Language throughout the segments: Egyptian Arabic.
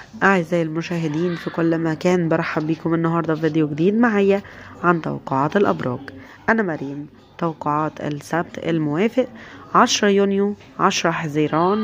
أعزائي المشاهدين في كل مكان برحب بكم النهاردة في فيديو جديد معايا عن توقعات الأبراج أنا مريم توقعات السبت الموافق 10 يونيو 10 حزيران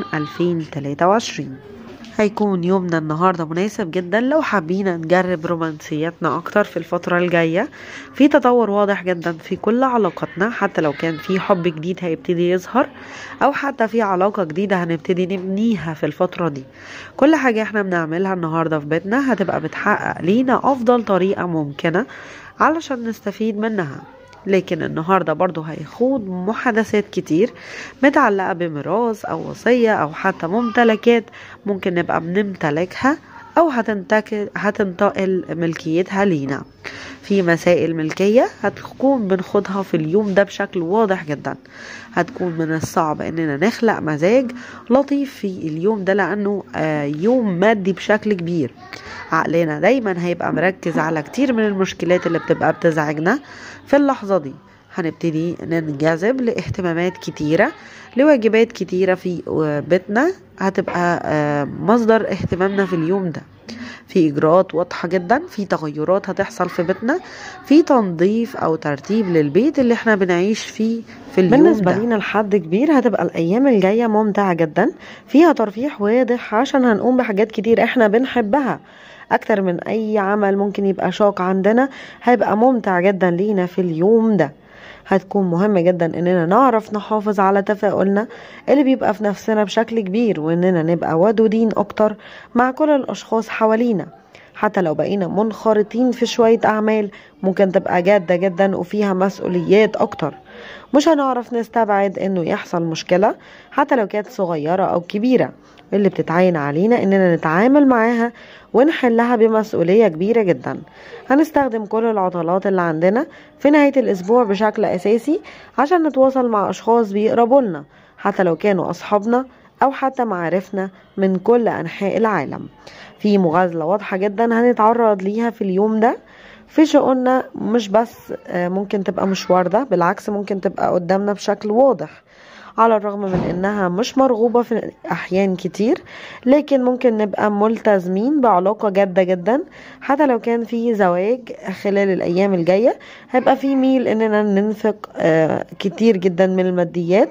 2023 هيكون يومنا النهاردة مناسب جدا لو حابين نجرب رومانسياتنا أكتر في الفترة الجاية في تطور واضح جدا في كل علاقاتنا حتى لو كان في حب جديد هيبتدي يظهر أو حتى في علاقة جديدة هنبتدي نبنيها في الفترة دي كل حاجة احنا بنعملها النهاردة في بيتنا هتبقى بتحقق لينا أفضل طريقة ممكنة علشان نستفيد منها لكن النهاردة برضو هيخوض محادثات كتير متعلقة بميراث أو وصية أو حتى ممتلكات ممكن نبقى بنمتلكها أو هتنتقل, هتنتقل ملكيتها لينا في مسائل ملكية هتكون بنخوضها في اليوم ده بشكل واضح جدا هتكون من الصعب اننا نخلق مزاج لطيف في اليوم ده لانه يوم مادي بشكل كبير عقلنا دايما هيبقى مركز على كتير من المشكلات اللي بتبقى بتزعجنا في اللحظة دي هنبتدي ننجذب لاهتمامات كتيرة لواجبات كتيرة في بيتنا هتبقى مصدر اهتمامنا في اليوم ده في اجراءات واضحه جدا في تغيرات هتحصل في بيتنا في تنظيف او ترتيب للبيت اللي احنا بنعيش فيه في اليوم بالنسبة ده لينا لحد كبير هتبقى الأيام الجاية ممتعة جدا فيها ترفيه واضح عشان هنقوم بحاجات كتير احنا بنحبها أكتر من أي عمل ممكن يبقى شاق عندنا هيبقى ممتع جدا لينا في اليوم ده هتكون مهم جدا اننا نعرف نحافظ على تفاؤلنا اللي بيبقى في نفسنا بشكل كبير واننا نبقى ودودين اكتر مع كل الاشخاص حوالينا حتى لو بقينا منخرطين في شوية أعمال ممكن تبقى جادة جدا وفيها مسؤوليات أكتر مش هنعرف نستبعد إنه يحصل مشكلة حتى لو كانت صغيرة أو كبيرة اللي بتتعين علينا إننا نتعامل معاها ونحلها بمسؤولية كبيرة جدا هنستخدم كل العطلات اللي عندنا في نهاية الأسبوع بشكل أساسي عشان نتواصل مع أشخاص بيقربوا لنا حتى لو كانوا أصحابنا أو حتى معارفنا من كل أنحاء العالم في مغازلة واضحة جدا هنتعرض ليها في اليوم ده في شؤوننا مش بس ممكن تبقى مش واردة بالعكس ممكن تبقى قدامنا بشكل واضح على الرغم من انها مش مرغوبة في احيان كتير لكن ممكن نبقى ملتزمين بعلاقة جادة جدا حتى لو كان في زواج خلال الايام الجاية هيبقى في ميل اننا ننفق كتير جدا من الماديات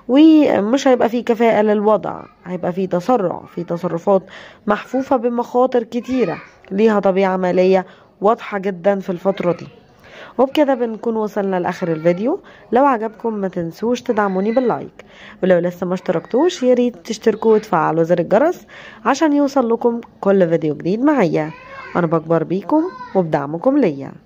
ومش هيبقى في كفاءة للوضع هيبقى في تسرع في تصرفات محفوفة بمخاطر كتيرة ليها طبيعة مالية واضحة جدا في الفترة دي وبكده بنكون وصلنا لاخر الفيديو لو عجبكم ما تنسوش تدعموني باللايك ولو لسه ما اشتركتوش يا ريت تشتركوا وتفعلوا زر الجرس عشان يوصل لكم كل فيديو جديد معايا انا بكبر بيكم وبدعمكم ليا